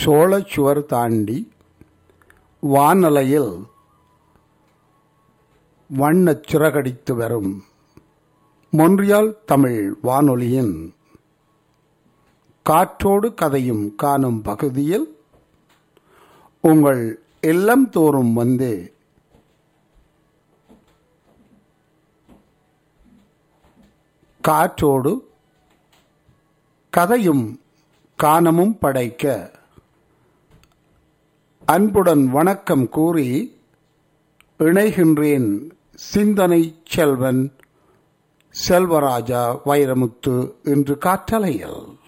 சோழச்சுவர் தாண்டி வானலையில் வண்ணச் சிறகடித்து வரும் மொன்றியால் தமிழ் வானொலியின் காற்றோடு கதையும் காணும் பகுதியில் உங்கள் இல்லம் தோறும் வந்து காற்றோடு கதையும் காணமும் படைக்க அன்புடன் வணக்கம் கூறி இணைகின்றேன் சிந்தனை செல்வன் செல்வராஜா வைரமுத்து என்று காற்றலையில்